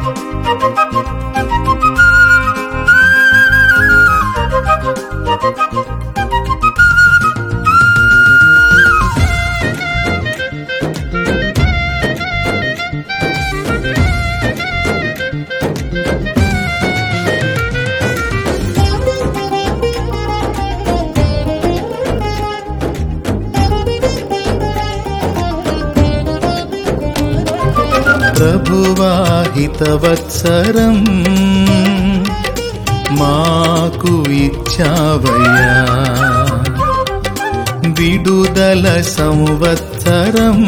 ప్రభువాహితవత్సరం మాకు ఇచ్చావయ్యా విడుదల సంవత్సరం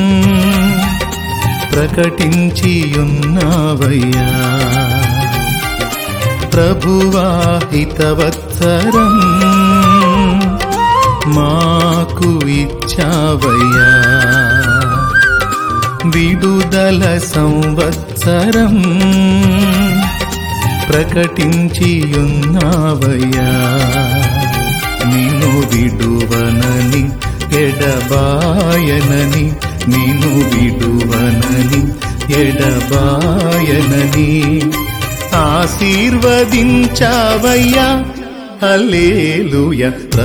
ప్రకటించియున్నావయ్యా ప్రభువాహితవత్సరం మాకు ఇచ్చావయ్యా విడుదల సంవత్సరం ప్రకటించియున్నావయ్యా నిన్ను విడువనని ఎడబాయనని నిన్ను విడువనని ఎడబాయనని ఆశీర్వదించావయ్యా హల్లేలూయ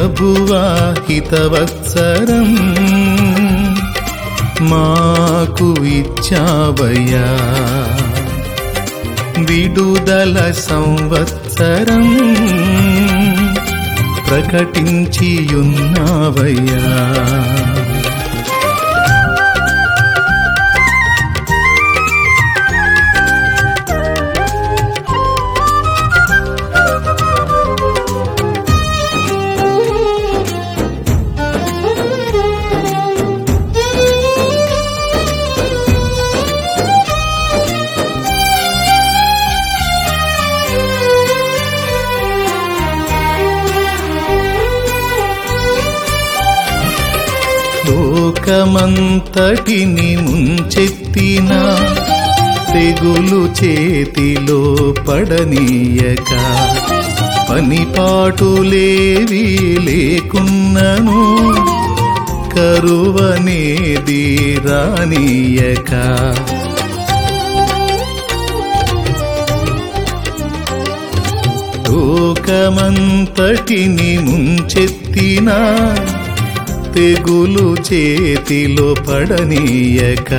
ప్రభువాహితవత్సరం మాకు ఇచ్చావయ్యా విడుదల సంవత్సరం ప్రకటించియున్నావయ్యా లోకమంతటిని ముంచెత్తిన తెగులు చేతిలో పడనీయక పనిపాటులేవి లేకున్నను కరువనేది రానీయక లోకమంతటిని ముంచెత్తిన తెగులు చేతిలో పడనీయక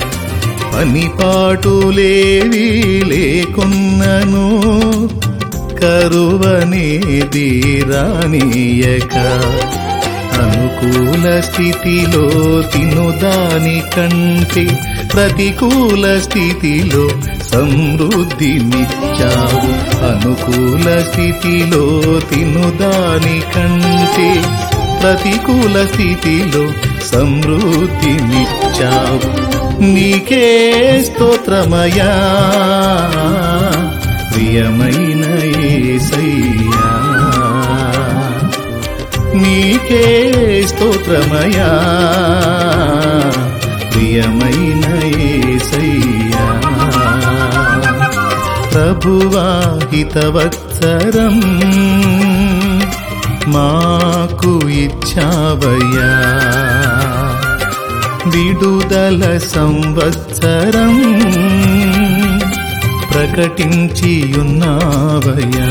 పనిపాటులేవి లేకున్నను కరువనేది రానీయక అనుకూల స్థితిలో తినుదాని కంటే ప్రతికూల స్థితిలో సమృద్ధినిచ్చావు అనుకూల స్థితిలో తినుదాని కంటే ప్రతికూల స్థితిలో సమృద్ధినిచ్చావు నీకే స్తోత్రమయా ప్రియమైన ఏసయ్యా నీకే స్తోత్రమయా ప్రియమైన ఏసయ్యా ప్రభువాహితవత్సరం మాకు ఇచ్చావయ్యా విడుదల సంవత్సరం ప్రకటించియున్నావయ్యా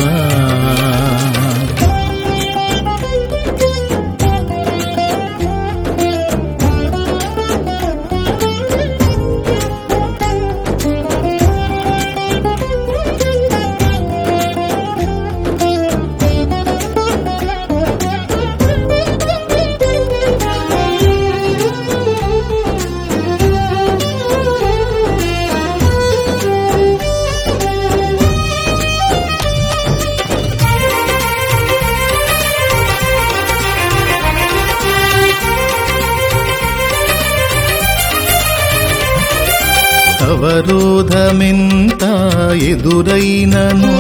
అవరోధమెంత ఎదురైనను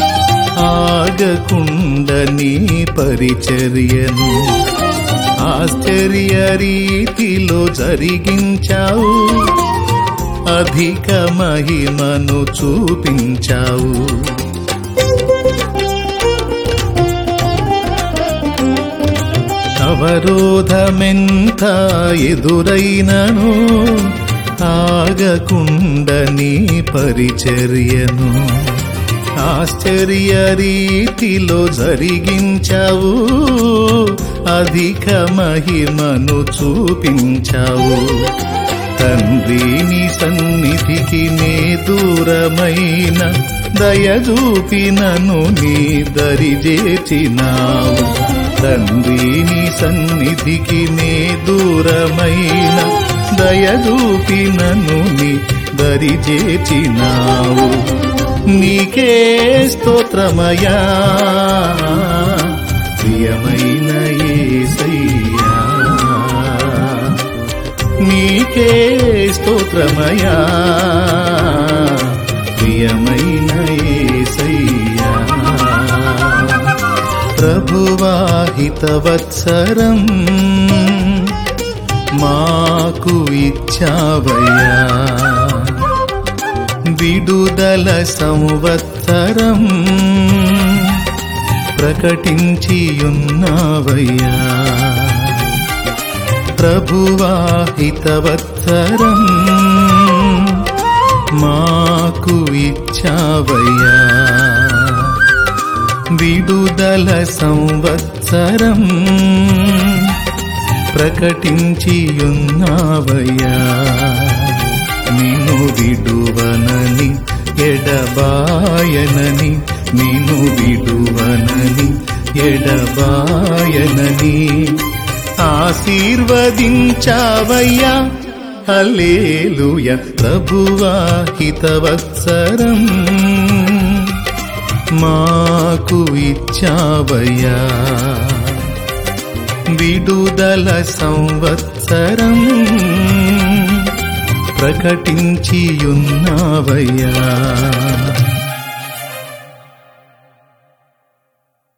ఆగకుండ నీ పరిచర్యను ఆశ్చర్య రీతిలో జరిగించావు అధిక మహిమను చూపించావు అవరోధమెంత ఎదురైనను ఆగకుండ నీ పరిచర్యను ఆశ్చర్య రీతిలో జరిగించావు అధిక మహిమను చూపించావు తండ్రి నీ సన్నిధికి నే దూరమైన దయచూపినను నీ దరిజేచినావు తండ్రి నీ సన్నిధికి నే దూరమైన దయచూపినను నీ దరిజేచినావు నీకే స్తోత్రమయా ప్రియమైన యేసయ్యా నీకే స్తోత్రమయా ప్రియమైన యేసయ్యా ప్రభువాహితవత్సరం మాకు ఇచ్చావయ్యా విడుదల సంవత్సరం ప్రకటించియున్నావయ్యా ప్రభువాహితవత్సరం మాకు ఇచ్చావయ్యా విడుదల సంవత్సరం ప్రకటించియున్నావయ్యా నిన్ను విడువనని ఎడబాయనని నిన్ను విడువనని ఎడబాయనని ఆశీర్వదించావయ్యా హల్లేలూయ ప్రభువాహితవత్సరం మాకు ఇచ్చావయ్యా విడుదల సంవత్సరం ప్రకటించియున్నావయ్యా